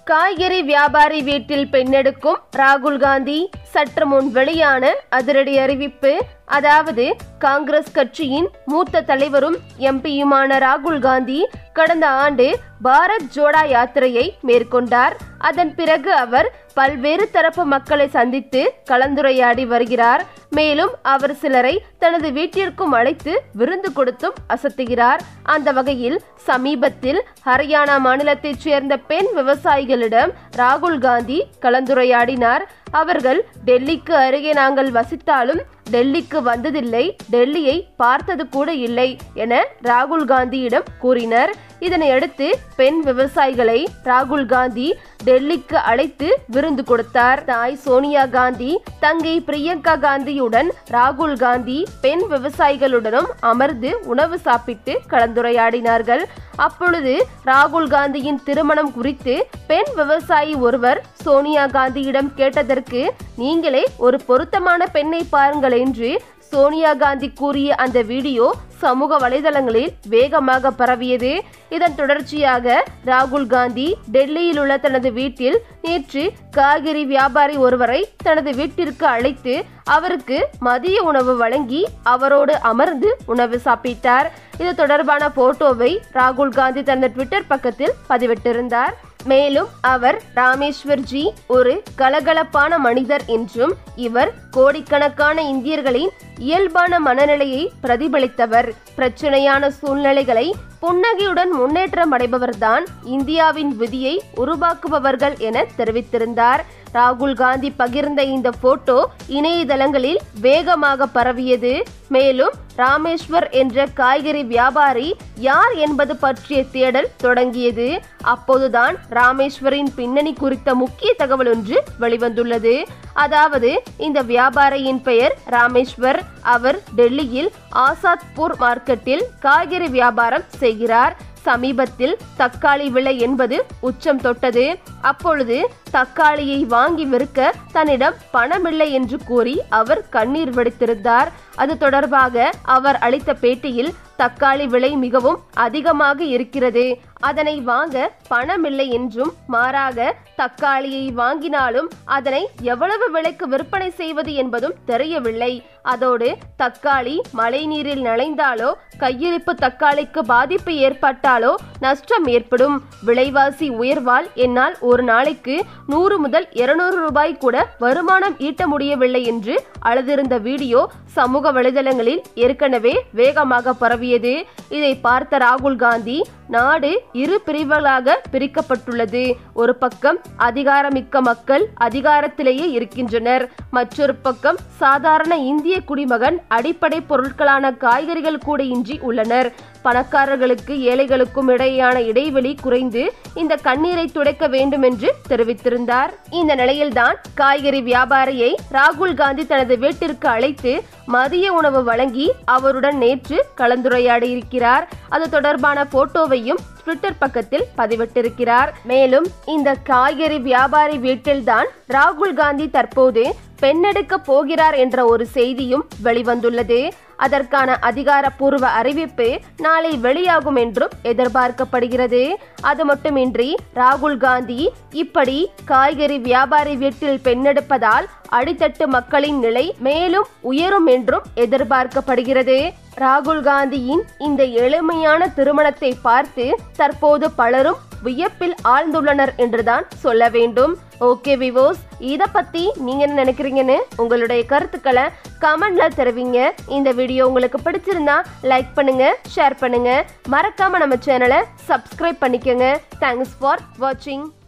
காய்கறி வியாபாரி வீட்டில் பெண்ணெடுக்கும் ராகுல் காந்தி சற்று முன் வெளியான அதிரடி அறிவிப்பு அதாவது காங்கிரஸ் கட்சியின் மூத்த தலைவரும் எம்பியுமான ராகுல் காந்தி கடந்த ஆண்டு பாரத் ஜோடா யாத்திரையை மேற்கொண்டார் அதன் பிறகு அவர் பல்வேறு தரப்பு மக்களை சந்தித்து கலந்துரையாடி வருகிறார் மேலும் அவர் சிலரை தனது வீட்டிற்கும் அழைத்து விருந்து கொடுத்தும் அசத்துகிறார் அந்த வகையில் சமீபத்தில் ஹரியானா மாநிலத்தைச் சேர்ந்த பெண் விவசாயிகளிடம் ராகுல் காந்தி கலந்துரையாடினார் அவர்கள் டெல்லிக்கு அருகே நாங்கள் வசித்தாலும் டெல்லிக்கு வந்ததில்லை டெல்லியை பார்த்தது கூட இல்லை என ராகுல் காந்தியிடம் கூறினர் இதனை அடுத்து பெண் விவசாயிகளை ராகுல் காந்தி டெல்லிக்கு அழைத்து விருந்து கொடுத்தார் தாய் சோனியா காந்தி தங்கை பிரியங்கா காந்தியுடன் ராகுல் காந்தி பெண் விவசாயிகளுடனும் அமர்ந்து உணவு சாப்பிட்டு கலந்துரையாடினார்கள் அப்பொழுது ராகுல் காந்தியின் திருமணம் குறித்து பெண் விவசாயி ஒருவர் சோனியா காந்தியிடம் கேட்டதற்கு நீங்களே ஒரு பொருத்தமான பெண்ணை பாருங்கள் என்று சோனியா காந்தி கூறிய அந்த வீடியோ சமூக வலைதளங்களில் வேகமாக பரவியது இதன் தொடர்ச்சியாக ராகுல் காந்தி டெல்லியில் உள்ள தனது வீட்டில் நேற்று காய்கறி வியாபாரி ஒருவரை தனது வீட்டிற்கு அழைத்து அவருக்கு மதிய உணவு வழங்கி அவரோடு அமர்ந்து உணவு சாப்பிட்டார் இது தொடர்பான போட்டோவை ராகுல் காந்தி தனது ட்விட்டர் பக்கத்தில் பதிவிட்டிருந்தார் மேலும் அவர் ராமேஸ்வர்ஜி ஒரு கலகலப்பான மனிதர் என்றும் இவர் கோடிக்கணக்கான இந்தியர்களின் இயல்பான மனநிலையை பிரதிபலித்தவர் பிரச்சனையான சூழ்நிலைகளை புன்னகையுடன் முன்னேற்றம் அடைபவர்தான் இந்தியாவின் விதியை உருவாக்குபவர்கள் என தெரிவித்திருந்தார் ராகுல் காந்தி பகிர்ந்த இந்த போட்டோ இணையதளங்களில் வேகமாக பரவியது மேலும் ராமேஸ்வர் என்ற காய்கறி வியாபாரி யார் என்பது பற்றிய தேடல் தொடங்கியது அப்போதுதான் ராமேஸ்வரின் பின்னணி குறித்த முக்கிய தகவல் ஒன்று வெளிவந்துள்ளது அதாவது இந்த வியாபாரியின் பெயர் ராமேஸ்வர் அவர் டெல்லியில் ஆசாத்பூர் மார்க்கெட்டில் காய்கறி வியாபாரம் செய்கிறார் சமீபத்தில் தக்காளி விலை என்பது உச்சம் தொட்டது அப்பொழுது தக்காளியை வாங்கி விற்க தன்னிடம் பணமில்லை என்று கூறி அவர் கண்ணீர் வெடித்திருந்தார் அது தொடர்பாக அவர் அளித்த பேட்டியில் தக்காளி விலை மிகவும் அதிகமாக இருக்கிறது அதனை வாங்க பணமில்லை என்றும் மாறாக தக்காளியை வாங்கினாலும் அதனை எவ்வளவு விலைக்கு விற்பனை செய்வது என்பதும் தெரியவில்லை அதோடு தக்காளி மழைநீரில் நனைந்தாலோ கையிருப்பு தக்காளிக்கு பாதிப்பு ஏற்பட்டாலோ நஷ்டம் ஏற்படும் விலைவாசி உயர்வால் என்னால் ஒரு நாளைக்கு நூறு முதல் இருநூறு ரூபாய் கூட வருமானம் ஈட்ட முடியவில்லை என்று அழுதிருந்த வீடியோ சமூக வலைதளங்களில் ஏற்கனவே வேகமாக பரவியது இதை பார்த்த ராகுல் காந்தி நாடு இரு பிரிவுகளாக பிரிக்கப்பட்டுள்ளது ஒரு பக்கம் அதிகாரமிக்க மக்கள் அதிகாரத்திலேயே இருக்கின்றனர் மற்றொரு பக்கம் சாதாரண இந்திய குடிமகன் அடிப்படை பொருட்களான காய்கறிகள் கூட இன்றி உள்ளனர் பணக்காரர்களுக்கு ஏழைகளுக்கும் இடையேயான இடைவெளி குறைந்து இந்த கண்ணீரை துடைக்க வேண்டும் என்று தெரிவித்திருந்தார் இந்த நிலையில்தான் காய்கறி வியாபாரியை ராகுல் காந்தி தனது வீட்டிற்கு அழைத்து மதிய உணவு வழங்கி அவருடன் நேற்று கலந்துரையாடி இருக்கிறார் அது தொடர்பான போட்டோவையும் ட்விட்டர் பக்கத்தில் பதிவிட்டிருக்கிறார் மேலும் இந்த காய்கறி வியாபாரி வீட்டில்தான் ராகுல் காந்தி தற்போது பெண்ணெடுக்க போகிறார் என்ற ஒரு செய்தியும் வெளிவந்துள்ளது அதற்கான அதிகாரப்பூர்வ அறிவிப்பு நாளை வெளியாகும் என்றும் எதிர்பார்க்கப்படுகிறது அது மட்டுமின்றி ராகுல் காந்தி இப்படி காய்கறி வியாபாரி வீட்டில் பெண்ணெடுப்பதால் அடித்தட்டு மக்களின் நிலை மேலும் உயரும் என்றும் எதிர்பார்க்கப்படுகிறது ராகுல் காந்தியின் இந்த எளிமையான திருமணத்தை பார்த்து தற்போது பலரும் வியப்பில் ஆழ்ந்துள்ளனர் என்றுதான் சொல்ல வேண்டும் ஓகே விவோஸ் இத பத்தி நீங்க என்ன நினைக்கிறீங்கன்னு உங்களுடைய கருத்துக்களை கமெண்ட்ல தெரிவிங்க இந்த வீடியோ உங்களுக்கு பிடிச்சிருந்தா லைக் பண்ணுங்க ஷேர் பண்ணுங்க மறக்காம நம்ம சேனலை சப்ஸ்கிரைப் பண்ணிக்கோங்க தேங்க்ஸ் ஃபார் வாட்சிங்